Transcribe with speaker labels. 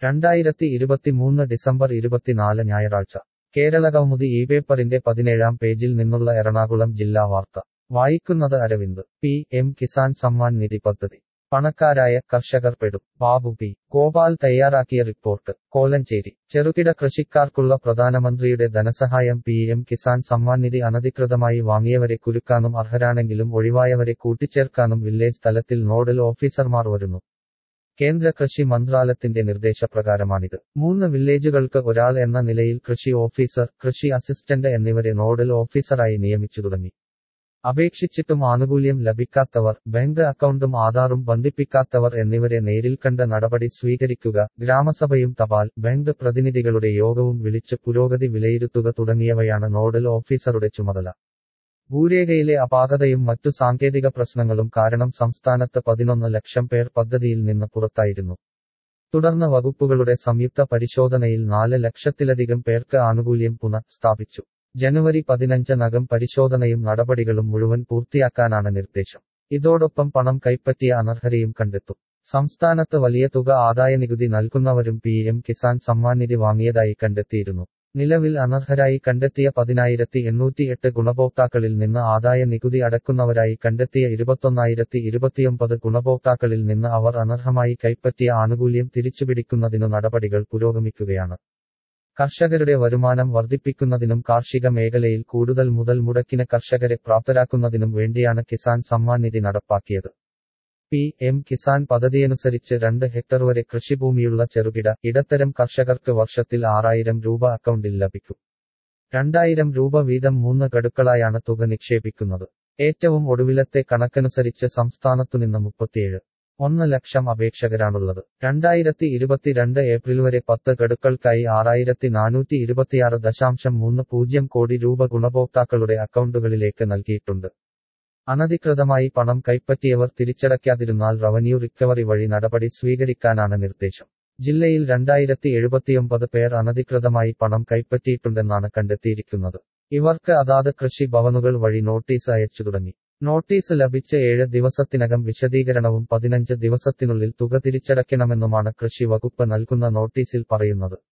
Speaker 1: രണ്ടായിരത്തി ഇരുപത്തിമൂന്ന് ഡിസംബർ ഇരുപത്തിനാല് ഞായറാഴ്ച കേരള കൗമുദി ഈ പേപ്പറിന്റെ പതിനേഴാം പേജിൽ നിന്നുള്ള എറണാകുളം ജില്ലാ വാർത്ത വായിക്കുന്നത് അരവിന്ദ് പി എം കിസാൻ സമ്മാൻ നിധി പദ്ധതി പണക്കാരായ കർഷകർ പെടും ബാബു പി ഗോപാൽ തയ്യാറാക്കിയ റിപ്പോർട്ട് കോലഞ്ചേരി ചെറുകിട കൃഷിക്കാർക്കുള്ള പ്രധാനമന്ത്രിയുടെ ധനസഹായം പി എം കിസാൻ സമ്മാൻ നിധി അനധികൃതമായി വാങ്ങിയവരെ കുരുക്കാനും അർഹരാണെങ്കിലും ഒഴിവായവരെ കൂട്ടിച്ചേർക്കാനും വില്ലേജ് തലത്തിൽ നോഡൽ ഓഫീസർമാർ വരുന്നു കേന്ദ്ര കൃഷി മന്ത്രാലയത്തിന്റെ നിർദ്ദേശപ്രകാരമാണിത് മൂന്ന് വില്ലേജുകൾക്ക് ഒരാൾ എന്ന നിലയിൽ കൃഷി ഓഫീസർ കൃഷി അസിസ്റ്റന്റ് എന്നിവരെ നോഡൽ ഓഫീസറായി നിയമിച്ചു തുടങ്ങി അപേക്ഷിച്ചിട്ടും ആനുകൂല്യം ലഭിക്കാത്തവർ ബാങ്ക് അക്കൗണ്ടും ആധാറും ബന്ധിപ്പിക്കാത്തവർ എന്നിവരെ നേരിൽ കണ്ട നടപടി സ്വീകരിക്കുക ഗ്രാമസഭയും തപാൽ ബാങ്ക് പ്രതിനിധികളുടെ യോഗവും വിളിച്ച് പുരോഗതി വിലയിരുത്തുക തുടങ്ങിയവയാണ് നോഡൽ ഓഫീസറുടെ ചുമതല ഭൂരേഖയിലെ അപാകതയും മറ്റു സാങ്കേതിക പ്രശ്നങ്ങളും കാരണം സംസ്ഥാനത്ത് പതിനൊന്ന് ലക്ഷം പേർ പദ്ധതിയിൽ നിന്ന് പുറത്തായിരുന്നു തുടർന്ന് വകുപ്പുകളുടെ സംയുക്ത പരിശോധനയിൽ നാല് ലക്ഷത്തിലധികം പേർക്ക് ആനുകൂല്യം പുനഃ സ്ഥാപിച്ചു ജനുവരി പതിനഞ്ചിനകം പരിശോധനയും നടപടികളും മുഴുവൻ പൂർത്തിയാക്കാനാണ് നിർദ്ദേശം ഇതോടൊപ്പം പണം കൈപ്പറ്റിയ അനർഹരെയും കണ്ടെത്തും സംസ്ഥാനത്ത് വലിയ തുക ആദായനികുതി നൽകുന്നവരും പി എം കിസാൻ സമ്മാൻ നിധി വാങ്ങിയതായി കണ്ടെത്തിയിരുന്നു നിലവിൽ അനർഹരായി കണ്ടെത്തിയ പതിനായിരത്തി എണ്ണൂറ്റിയെട്ട് ഗുണഭോക്താക്കളിൽ നിന്ന് ആദായ നികുതി അടക്കുന്നവരായി കണ്ടെത്തിയ ഇരുപത്തൊന്നായിരത്തി ഇരുപത്തിയൊമ്പത് ഗുണഭോക്താക്കളിൽ നിന്ന് അവർ അനർഹമായി കൈപ്പറ്റിയ ആനുകൂല്യം തിരിച്ചുപിടിക്കുന്നതിനു നടപടികൾ പുരോഗമിക്കുകയാണ് കർഷകരുടെ വരുമാനം വർദ്ധിപ്പിക്കുന്നതിനും കാർഷിക മേഖലയിൽ കൂടുതൽ മുതൽ മുടക്കിന് കർഷകരെ പ്രാപ്തരാക്കുന്നതിനും വേണ്ടിയാണ് കിസാൻ സമ്മാൻ നിധി നടപ്പാക്കിയത് പി എം കിസാൻ പദ്ധതിയനുസരിച്ച് രണ്ട് ഹെക്ടർ വരെ കൃഷിഭൂമിയുള്ള ചെറുകിട ഇടത്തരം കർഷകർക്ക് വർഷത്തിൽ ആറായിരം രൂപ അക്കൗണ്ടിൽ ലഭിക്കും രണ്ടായിരം രൂപ വീതം മൂന്ന് ഗഡുക്കളായാണ് തുക നിക്ഷേപിക്കുന്നത് ഏറ്റവും ഒടുവിലത്തെ കണക്കനുസരിച്ച് സംസ്ഥാനത്തുനിന്ന് മുപ്പത്തിയേഴ് ഒന്ന് ലക്ഷം അപേക്ഷകരാണുള്ളത് രണ്ടായിരത്തി ഇരുപത്തിരണ്ട് ഏപ്രിൽ വരെ പത്ത് ഗഡുക്കൾക്കായി ആറായിരത്തി നാനൂറ്റി ഇരുപത്തിയാറ് ദശാംശം മൂന്ന് പൂജ്യം കോടി രൂപ ഗുണഭോക്താക്കളുടെ അക്കൗണ്ടുകളിലേക്ക് നൽകിയിട്ടുണ്ട് അനധികൃതമായി പണം കൈപ്പറ്റിയവർ തിരിച്ചടയ്ക്കാതിരുന്നാൽ റവന്യൂ റിക്കവറി വഴി നടപടി സ്വീകരിക്കാനാണ് നിർദ്ദേശം ജില്ലയിൽ രണ്ടായിരത്തി എഴുപത്തിയൊമ്പത് പേർ അനധികൃതമായി പണം കൈപ്പറ്റിയിട്ടുണ്ടെന്നാണ് കണ്ടെത്തിയിരിക്കുന്നത് ഇവർക്ക് അതാത് കൃഷി ഭവനുകൾ വഴി നോട്ടീസ് അയച്ചു തുടങ്ങി നോട്ടീസ് ലഭിച്ച ഏഴ് ദിവസത്തിനകം വിശദീകരണവും പതിനഞ്ച് ദിവസത്തിനുള്ളിൽ തുക തിരിച്ചടയ്ക്കണമെന്നുമാണ് കൃഷി വകുപ്പ് നൽകുന്ന നോട്ടീസിൽ പറയുന്നത്